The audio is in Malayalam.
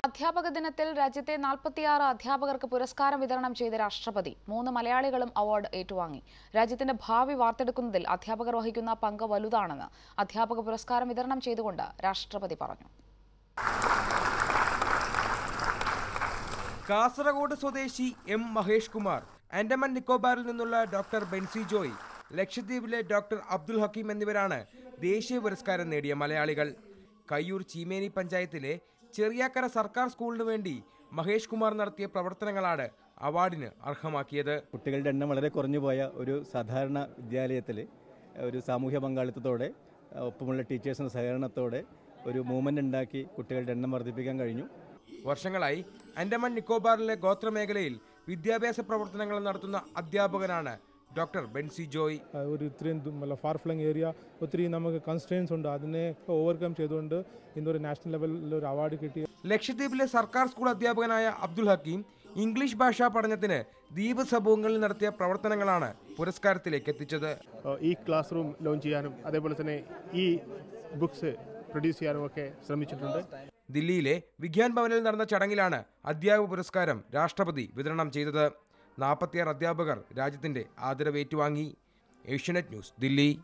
അധ്യാപക ദിനത്തിൽ രാജ്യത്തെ നാൽപ്പത്തിയാറ് അധ്യാപകർക്ക് പുരസ്കാരം വിതരണം ചെയ്ത രാഷ്ട്രപതി മൂന്ന് മലയാളികളും അവാർഡ് ഏറ്റുവാങ്ങി രാജ്യത്തിന്റെ ഭാവി വാർത്തെടുക്കുന്നതിൽ അധ്യാപകർ വഹിക്കുന്ന പങ്ക് വലുതാണെന്ന് അധ്യാപക പുരസ്കാരം വിതരണം ചെയ്തുകൊണ്ട് രാഷ്ട്രപതി പറഞ്ഞു കാസർഗോഡ് സ്വദേശി എം മഹേഷ് കുമാർ ആൻഡമാൻ നിക്കോബാറിൽ നിന്നുള്ള ഡോക്ടർ ബെൻസി ജോയ് ലക്ഷദ്വീപിലെ ഡോക്ടർ അബ്ദുൽ ഹക്കീം എന്നിവരാണ് ദേശീയ പുരസ്കാരം നേടിയ മലയാളികൾ കയ്യൂർ ചീമേനി പഞ്ചായത്തിലെ ചെറിയാക്കര സർക്കാർ സ്കൂളിനു വേണ്ടി മഹേഷ് കുമാർ നടത്തിയ പ്രവർത്തനങ്ങളാണ് അവാർഡിന് അർഹമാക്കിയത് കുട്ടികളുടെ എണ്ണം വളരെ കുറഞ്ഞു പോയ ഒരു സാധാരണ വിദ്യാലയത്തിൽ ഒരു സാമൂഹ്യ പങ്കാളിത്തത്തോടെ ഒപ്പമുള്ള ടീച്ചേഴ്സിൻ്റെ സഹകരണത്തോടെ ഒരു മൂവ്മെൻ്റ് ഉണ്ടാക്കി കുട്ടികളുടെ എണ്ണം വർദ്ധിപ്പിക്കാൻ കഴിഞ്ഞു വർഷങ്ങളായി ആൻഡമാൻ നിക്കോബാറിലെ ഗോത്രമേഖലയിൽ വിദ്യാഭ്യാസ പ്രവർത്തനങ്ങൾ നടത്തുന്ന അധ്യാപകനാണ് ഡോക്ടർ ബെൻസി ജോയ് ആ, ഒരു ഇത്രയും ഫാർ ഫ്ലങ് ഏരിയ ഒത്തിരി നമുക്ക് കൺസ്ട്രെയിൻസ് ഉണ്ട് അതിനെ ഓവർകം ചെയ്തുകൊണ്ട് ഇന്നൊരു നാഷണൽ ലെവലിൽ ഒരു അവാർഡ് കിട്ടി ലക്ഷദ്വീപിലെ സർക്കാർ സ്കൂൾ അധ്യാപകനായ അബ്ദുൽ ഹക്കീം ഇംഗ്ലീഷ് ഭാഷാ പഠനത്തിന് ദ്വീപ് സമൂഹങ്ങളിൽ നടത്തിയ പ്രവർത്തനങ്ങളാണ് പുരസ്കാരത്തിലേക്ക് എത്തിച്ചത് ഈ ക്ലാസ് റൂം ലോഞ്ച് ചെയ്യാനും അതേപോലെ തന്നെ ഈ ബുക്സ് പ്രൊഡ്യൂസ് ചെയ്യാനും ഒക്കെ ശ്രമിച്ചിട്ടുണ്ട് ദില്ലിയിലെ വിഗ്യാൻ ഭവനിൽ നടന്ന ചടങ്ങിലാണ് അധ്യാപക പുരസ്കാരം രാഷ്ട്രപതി വിതരണം ചെയ്തത് നാൽപ്പത്തിയാറ് അധ്യാപകർ രാജ്യത്തിന്റെ ആദരവ് ഏറ്റുവാങ്ങി ഏഷ്യനെറ്റ് ന്യൂസ് ദില്ലി